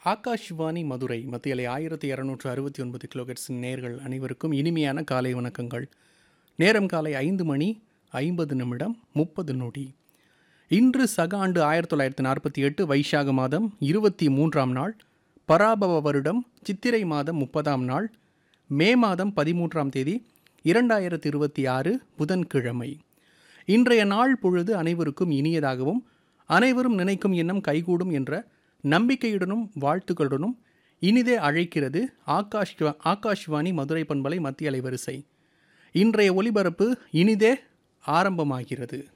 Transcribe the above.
ஆகாஷ்வாணி மதுரை மத்தியலை ஆயிரத்தி இரநூற்று அறுபத்தி ஒன்பது கிலோகட்ஸ் நேர்கள் அனைவருக்கும் இனிமையான காலை வணக்கங்கள் நேரம் காலை ஐந்து மணி ஐம்பது நிமிடம் முப்பது நொடி இன்று சக ஆண்டு ஆயிரத்தி தொள்ளாயிரத்தி நாற்பத்தி எட்டு வைசாக மாதம் இருபத்தி மூன்றாம் நாள் பராபவ வருடம் சித்திரை மாதம் முப்பதாம் நாள் மே மாதம் பதிமூன்றாம் தேதி இரண்டாயிரத்தி இருபத்தி ஆறு புதன்கிழமை இன்றைய நாள் பொழுது அனைவருக்கும் இனியதாகவும் அனைவரும் நினைக்கும் எண்ணம் கைகூடும் என்ற நம்பிக்கையுடனும் வாழ்த்துக்களுடனும் இனிதே அழைக்கிறது ஆகாஷ் ஆகாஷ்வாணி மதுரை பண்பலை மத்திய அலைவரிசை இன்றைய ஒலிபரப்பு இனிதே ஆரம்பமாகிறது